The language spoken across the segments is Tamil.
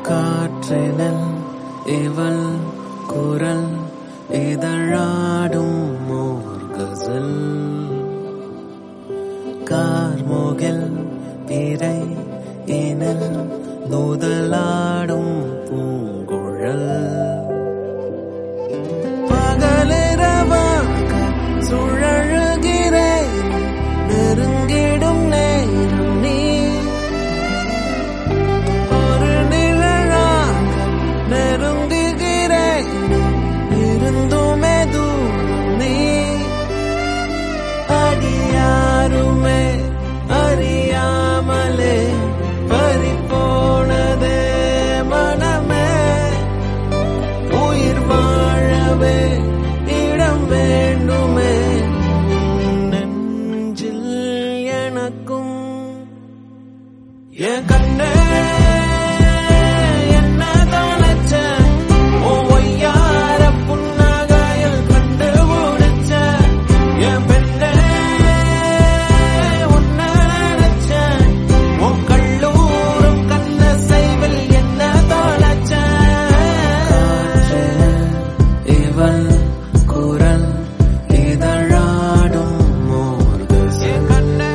காற்றினில் இவள் குரல் இதழாடும் ஓர் கசல் கார்முகில் பிறை இனில் நூதலாடும் பூங்குழல் பகலிரவாக சுழழுகிறேன் நெருங்கிடும் நேரம் நீ ஒரு நிழலாக நெருங்குகிறேன் இருந்துமே தூரம் நீ அடியாருமே அறியாமலே பறிபோனதே மனமே உயிர் வாழவே இடம் வேண்டுமே நெஞ்சில் எனக்கும் என் கண்ணே என்ன தொலைச்ச உன் ஒய்யார புன்னகையில் கண்டுபிடிச்ச என் பெண்ணே உன்னை நினைச்ச உன் கல்லூரும் கண்ண செய்வில் என்ன தொலைச்ச இவள் குரல் இதழாடும் மோர்கு கண்ணே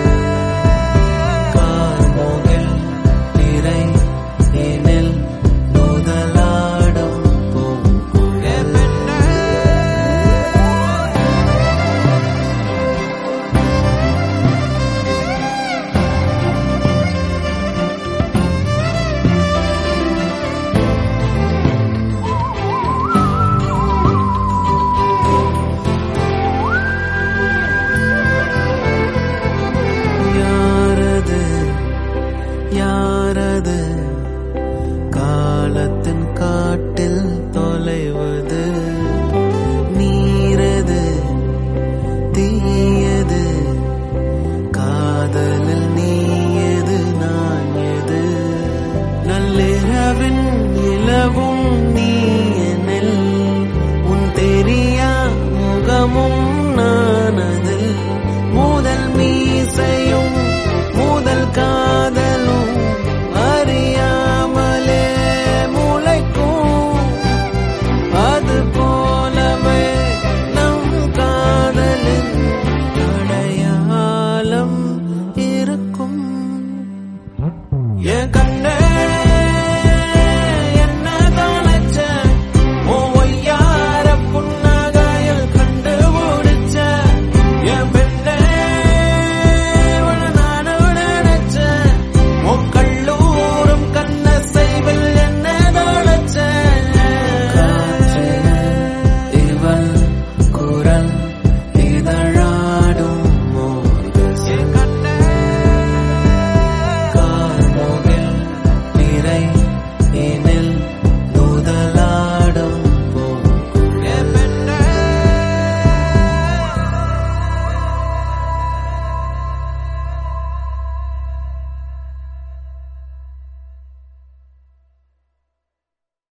கார்முகில் திரை இனில் நுதலாடும் பூங்குழல் யாரது யாரது